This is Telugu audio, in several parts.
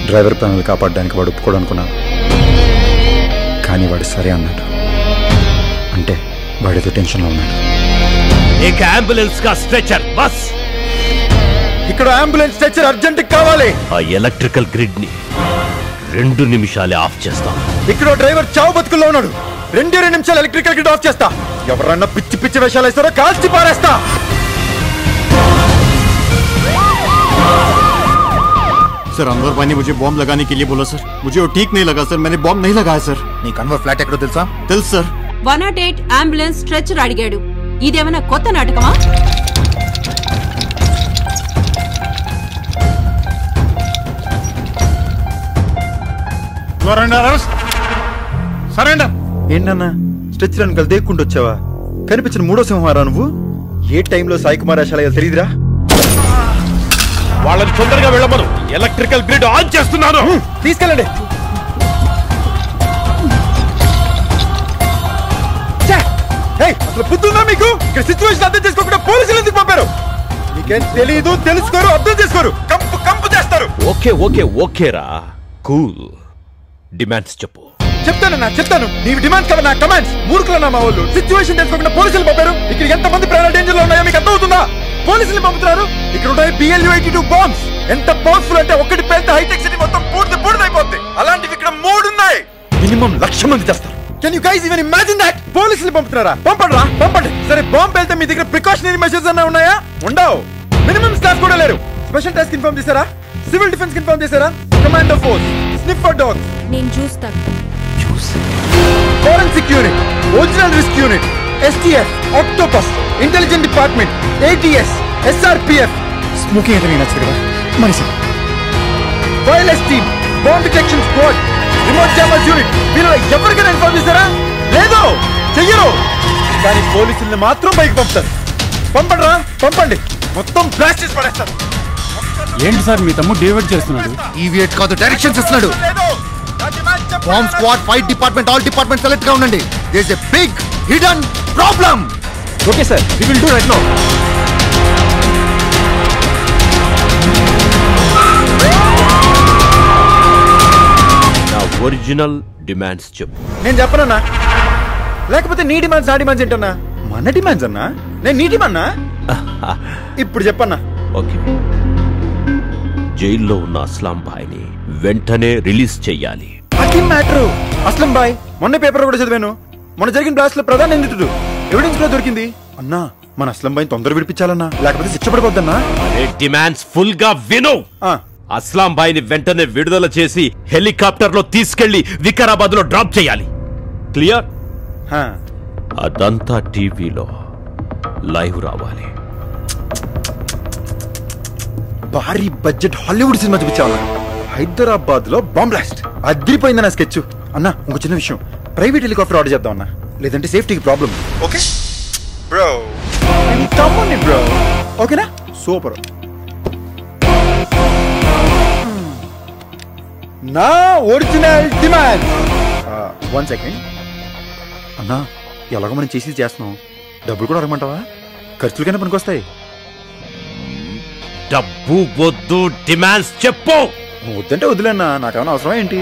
డ్రైవర్ ప్రాణాలు కాపాడడానికి వాడు ఒప్పుకోడు అనుకున్నాను కానీ వాడు సరే అన్నాడు అంటే వాడేదో టెన్షన్లో ఉన్నాడు एक एम्बुलेंस का स्ट्रेचर बस ఇక్కడ అంబులెన్స్ స్ట్రెచర్ అర్జెంట్ కావాలి ఆ ఎలక్ట్రికల్ గ్రిడ్ ని రెండు నిమిషాలే ఆఫ్ చేస్తాం ఇక్కడ ఓ డ్రైవర్ చావు బతుకుల్లో ఉన్నాడు రెండే రెండు నిమిషాలు ఎలక్ట్రికల్ గ్రిడ్ ఆఫ్ చేస్తా ఎవరన్నా పిచ్చి పిచ్చి వేషాలు వేస్తారో కాల్చి పారేస్తా सर अनवर भाई ने मुझे बॉम्ब लगाने के लिए बोला सर मुझे वो ठीक नहीं लगा सर मैंने बॉम्ब नहीं लगाया सर నీకు అన్వర్ ఫ్లాట్ ఎక్కడో తెలుసా తెలుసు sir one not eight ambulance stretcher అడిగాడు ఇదేమైనా కొత్త నాటకమా సరేండర్ ఏంటన్నా స్ట్రెచర్ అని కలిసి దేక్కుంటూ వచ్చావా కనిపించిన మూడో సింహారా నువ్వు ఏ టైంలో సాయి కుమార్ వేషాలు తెలియదురా వాళ్ళని తొందరగా వెళ్ళమను ఎలక్ట్రికల్ గ్రిడ్ ఆన్ చేస్తున్నాను తీసుకెళ్ళండి ఛే! ఏయ్, అసలు బుద్ధి ఉందా మీకు ఇక్కడ సిచ్యువేషన్ అర్థం చేసుకోకుండా పోలీసులు ఎందుకు పంపారు మీకేం తెలియదు తెలుసుకోరు అర్థం చేసుకోరు కంపు కంపు చేస్తారు ఓకే ఓకే ఓకేరా కూల్ డిమాండ్స్ చెప్పు చెప్తానన్నా చెప్తాను నీవి డిమాండ్స్ కదా నా కమాండ్స్ మూర్ఖులన్నా మా వాళ్ళు సిచ్యువేషన్ తెలుసుకోకుండా పోలీసులు పంపారు ఇక్కడ ఎంత మంది ప్రాణాలు డేంజర్ లో ఉన్నాయో మీకు అర్థమవుతుందా పోలీసులు పంపుతున్నారు ఇక్కడ ఉన్నాయి బిఎల్యూ ఎయిటీ టూ బాంబ్స్ ఎంత పవర్ఫుల్ అంటే ఒకటి పేలితే హైటెక్ సిటీ మొత్తం పూర్తి పూర్తయిపోద్ది అలాంటివి ఇక్కడ మూడు ఉన్నాయి మినిమం లక్ష మంది చేస్తారు can you guys even imagine that పోలీసులు పంపుతున్నారా పంపండి రా పంపండి సరే బాంబ్ పేలితే మీ దగ్గర ప్రికాషనరీ మెషర్స్ అన్నా ఉన్నాయా ఉండవు మినిమం స్టాఫ్ కూడా లేరు స్పెషల్ టాస్క్ ఇన్ఫార్మ్ చేశారా సివిల్ డిఫెన్స్ ఇన్ఫార్మ్ చేశారా కమాండో ఫోర్స్ స్నిఫర్ డాగ్స్ నేను చూస్తాను forensic unit original risk unit STF octopus intelligent department ATS SRPF smoking అయితే నచ్చదు కదా మనిషి wireless team bomb detection squad remote jammers unit వీళ్ళలో ఎవరికైనా ఇన్ఫార్మ్ చేశారా లేదు చెయ్యరు కానీ పోలీసుల్ని మాత్రం పైకి పంపుతారు పంపండి రా పంపండి మొత్తం బ్లాస్ట్ చేసి పడేస్తారు ఏంటి సార్ మీ తమ్ముడు డేవిడ్ చేస్తున్నాడు ఈవియట్ కాదు డైరెక్షన్స్ ఇస్తున్నాడు లేదు నా demand చెప్పండి. Bomb squad fight department all department select గా ఉండండి does a big hidden problem okay sir we will do right now నా ఒరిజినల్ డిమాండ్స్ చెప్పు నేను చెప్పనన్నా లేకపోతే నీ డిమాండ్స్ నా డిమాండ్స్ ఏంటన్నా మన డిమాండ్స్ అన్నా నేను నీ డిమాండ్ ఇప్పుడు చెప్పన్నా ఓకే జైల్లో ఉన్న అస్లాం భాయ్ని వెంటనే రిలీజ్ చెయ్యాలి అది మ్యాటర్ అస్లం బాయ్ మొన్న పేపర్ కూడా చదివాను మొన్న జరిగిన బ్లాస్ట్ లో ప్రధాన నిందితుడు ఎవిడెన్స్ కూడా దొరికింది అన్నా మన అస్లం బాయ్ తొందర విడిపించాలన్నా లేకపోతే శిక్ష పడిపోద్దన్నా అరే డిమాండ్స్ ఫుల్ గా విను ఆ, అస్లాం భాయ్ని వెంటనే విడుదల చేసి హెలికాప్టర్ లో తీసుకెళ్లి వికారాబాద్ లో డ్రాప్ చేయాలి క్లియర్ హా. అదంతా టీవీలో లైవ్ రావాలి భారీ బడ్జెట్ హాలీవుడ్ సినిమా చూపించావన్నా హైదరాబాద్ లో బాంబ్ బ్లాస్ట్ అదిరిపోయింది నా స్కెచ్ అన్నా ఇంకో చిన్న విషయం ప్రైవేట్ హెలికాప్టర్ ఆర్డర్ చేద్దాం అన్నా లేదంటే సేఫ్టీకి ప్రాబ్లం ఓకే బ్రో తమ్ముని బ్రో ఓకేనా సూపర్ నా ఒరిజినల్ డిమాండ్ వన్ సెకండ్ అన్నా ఎలాగో మనం చేసి చేస్తున్నాం డబ్బులు కూడా అడగమంటావా ఖర్చులకైనా పనికొస్తాయి డబ్బు వద్దు డిమాండ్స్ చెప్పు నువ్వు వద్దంటే వదిలేనా నాకేమైనా అవసరం ఏంటి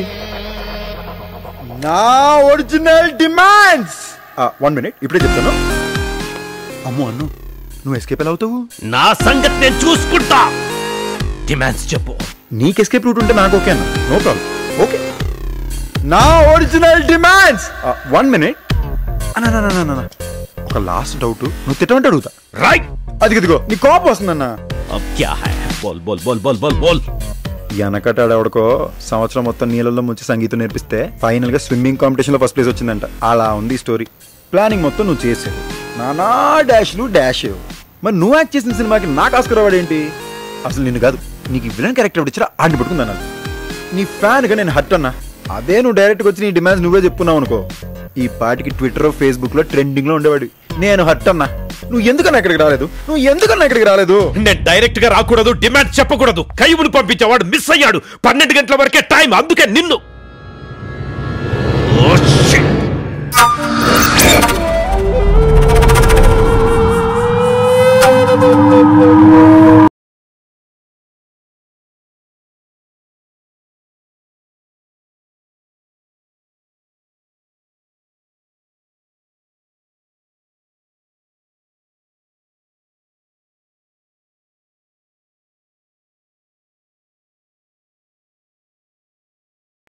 నా ఒరిజినల్ డిమాండ్స్ వన్ మినిట్ ఇప్పుడే చెప్తాను అమ్మో అన్ను నువ్వు ఎస్కేప్ ఎలా అవుతావు నా సంగతి నేను చూసుకుంటా డిమాండ్స్ చెప్పు నీకు ఎస్కేప్ రూట్ ఉంటే నాకు ఓకే అన్న నో ప్రాబ్లం ఓకే నా ఒరిజినల్ డిమాండ్స్ వన్ మినిట్ అన్న ఒక లాస్ట్ డౌట్ నువ్వు తిట్టమంటే అడుగుతా రైట్ అది ఇదిగో నీ కోపం వస్తుందన్న अब क्या है बोल बोल बोल बोल बोल बोल వెనకటాడెవడికో సంవత్సరం మొత్తం నీళ్ళల్లో ముంచి సంగీతం నేర్పిస్తే ఫైనల్ గా స్విమ్మింగ్ కాంపిటీషన్ లో ఫస్ట్ ప్లేస్ వచ్చిందంట అలా ఉంది ఈ స్టోరీ ప్లానింగ్ మొత్తం నువ్వు చేసావు నానా డాష్లు డాష్ మరి నువ్వు యాక్ట్ చేసిన సినిమాకి నాకు ఆస్కర్ అవార్డు ఏంటి అసలు నిన్ను కాదు నీకు విలన్ క్యారెక్టర్ ఇచ్చినా ఆడిని పట్టుకుందా నీ ఫ్యాన్ గా నేను హట్ అన్నా అదే నువ్వు డైరెక్ట్ వచ్చి నీ డిమాండ్స్ నువ్వే చెప్పుకున్నావు అనుకో ఈ పాటికి ట్విట్టర్ ఫేస్బుక్ లో ట్రెండింగ్ లో ఉండేవాడు నేను హట్ అన్నా నువ్వు ఎందుకన్నా ఇక్కడికి రాలేదు నువ్వు ఎందుకన్నా ఇక్కడికి రాలేదు నేను డైరెక్ట్ గా రాకూడదు డిమాండ్ చెప్పకూడదు కైవుని పంపించేవాడు మిస్ అయ్యాడు పన్నెండు గంటల వరకే టైం అందుకే నిన్ను Oh, shit. ఆ